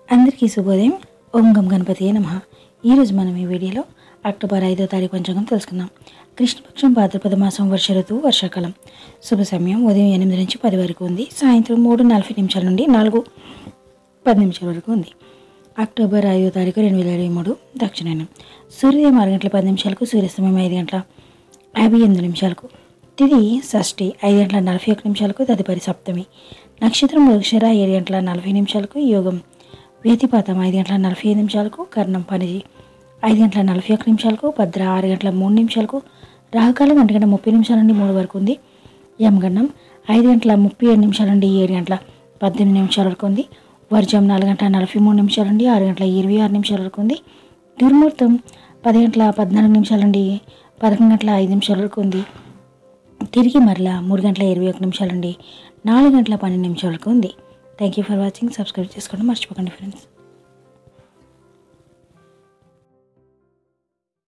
అందరికీ శుభోదయం ఓం గం గణపతి నమ ఈరోజు మనం ఈ వీడియోలో అక్టోబర్ ఐదో తారీఖు పంచాంగం తెలుసుకుందాం కృష్ణపక్షం భాద్రపద మాసం వర్ష ఋతువు వర్షాకాలం శుభ సమయం ఉదయం ఎనిమిది నుంచి పది వరకు ఉంది సాయంత్రం మూడు నలభై నిమిషాల నుండి నాలుగు పది నిమిషాల వరకు ఉంది అక్టోబర్ ఐదో తారీఖు రెండు వేల ఇరవై మూడు దక్షిణాయనం సూర్యోదయం ఆరు గంటల పది నిమిషాలకు సూర్యాస్తమయం ఐదు గంటల యాభై ఎనిమిది నిమిషాలకు తిది షష్ఠి ఐదు గంటల నలభై ఒక నిమిషాలకు తదుపరి సప్తమి నక్షత్రం మృగశిర ఏడు గంటల నలభై నిమిషాలకు యోగం వ్యతిపాతం ఐదు గంటల నలభై ఐదు నిమిషాలకు కర్ణం పనిజి ఐదు గంటల నలభై ఒక నిమిషాలకు భద్ర ఆరు గంటల మూడు నిమిషాలకు రాహుకాలం ఒంటి గంట ముప్పై నిమిషాల నుండి మూడు వరకు ఉంది యమగండం ఐదు గంటల ముప్పై ఏడు నిమిషాల నుండి ఏడు గంటల పద్దెనిమిది నిమిషాల వరకు ఉంది వర్జం నాలుగు గంటల నలభై మూడు నిమిషాల నుండి ఆరు గంటల ఇరవై ఆరు నిమిషాల వరకు ఉంది దుర్ముహూర్తం పది గంటల పద్నాలుగు నిమిషాల నుండి పదకొండు గంటల ఐదు నిమిషాల వరకు ఉంది తిరిగి మరలా మూడు గంటల ఇరవై ఒక నిమిషాల నుండి నాలుగు గంటల పన్నెండు నిమిషాల వరకు ఉంది thank you for watching subscribe చేసుకోవడం మర్చిపోకండి ఫ్రెండ్స్